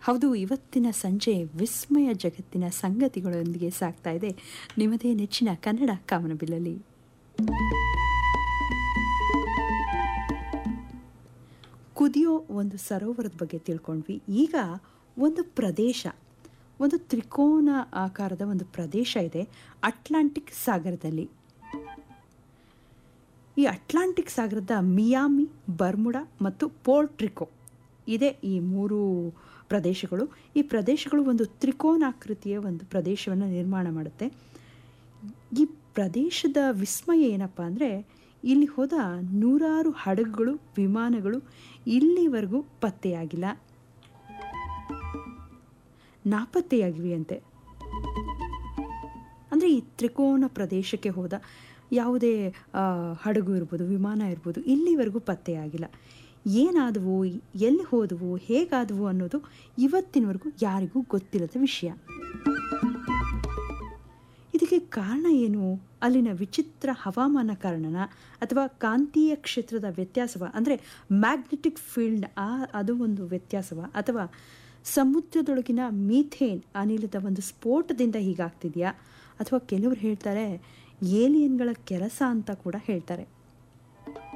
ಹೌದು ಇವತ್ತಿನ ಸಂಜೆ ವಿಸ್ಮಯ ಜಗತ್ತಿನ ಸಂಗತಿಗಳೊಂದಿಗೆ ಸಾಗ್ತಾ ಇದೆ ನಿಮ್ಮದೇ ನೆಚ್ಚಿನ ಕನ್ನಡ ಕಾಮನಬಿಲ್ಲಲ್ಲಿ ಕುದಿಯೋ ಒಂದು ಸರೋವರದ ಬಗ್ಗೆ ತಿಳ್ಕೊಂಡ್ವಿ ಈಗ ಒಂದು ಪ್ರದೇಶ ಒಂದು ತ್ರಿಕೋನ ಆಕಾರದ ಒಂದು ಪ್ರದೇಶ ಇದೆ ಅಟ್ಲಾಂಟಿಕ್ ಸಾಗರದಲ್ಲಿ ಈ ಅಟ್ಲಾಂಟಿಕ್ ಸಾಗರದ ಮಿಯಾಮಿ ಬರ್ಮುಡಾ ಮತ್ತು ಪೋರ್ಟ್ರಿಕೋ ಇದೆ ಈ ಮೂರು ಪ್ರದೇಶಗಳು ಈ ಪ್ರದೇಶಗಳು ಒಂದು ತ್ರಿಕೋನಾಕೃತಿಯ ಒಂದು ಪ್ರದೇಶವನ್ನು ನಿರ್ಮಾಣ ಮಾಡುತ್ತೆ ಈ ಪ್ರದೇಶದ ವಿಸ್ಮಯ ಏನಪ್ಪ ಅಂದರೆ ಇಲ್ಲಿ ಹೋದ ನೂರಾರು ಹಡಗುಗಳು ವಿಮಾನಗಳು ಇಲ್ಲಿವರೆಗೂ ಪತ್ತೆಯಾಗಿಲ್ಲ ನಾಪತ್ತೆಯಾಗಿವೆ ಅಂತೆ ಅಂದರೆ ಈ ತ್ರಿಕೋನ ಪ್ರದೇಶಕ್ಕೆ ಹೋದ ಯಾವುದೇ ಆ, ಹಡಗು ಇರ್ಬೋದು ವಿಮಾನ ಇರ್ಬೋದು ಇಲ್ಲಿವರೆಗೂ ಪತ್ತೆಯಾಗಿಲ್ಲ ಏನಾದವು ಎಲ್ಲಿ ಹೋದವು ಹೇಗಾದವು ಅನ್ನೋದು ಇವತ್ತಿನವರೆಗೂ ಯಾರಿಗೂ ಗೊತ್ತಿಲ್ಲದ ವಿಷಯ ಇದಕ್ಕೆ ಕಾರಣ ಏನು ಅಲ್ಲಿನ ವಿಚಿತ್ರ ಹವಾಮಾನ ಕಾರಣನ ಅಥವಾ ಕಾಂತೀಯ ಕ್ಷೇತ್ರದ ವ್ಯತ್ಯಾಸವ ಅಂದರೆ ಮ್ಯಾಗ್ನೆಟಿಕ್ ಫೀಲ್ಡ್ ಆ ಅದು ಒಂದು ವ್ಯತ್ಯಾಸವ ಅಥವಾ ಸಮುದ್ರದೊಳಗಿನ ಮೀಥೇನ್ ಅನಿಲದ ಒಂದು ಸ್ಫೋಟದಿಂದ ಹೀಗಾಗ್ತಿದೆಯಾ ಅಥವಾ ಕೆಲವರು ಹೇಳ್ತಾರೆ ಏಲಿಯನ್ಗಳ ಕೆಲಸ ಅಂತ ಕೂಡ ಹೇಳ್ತಾರೆ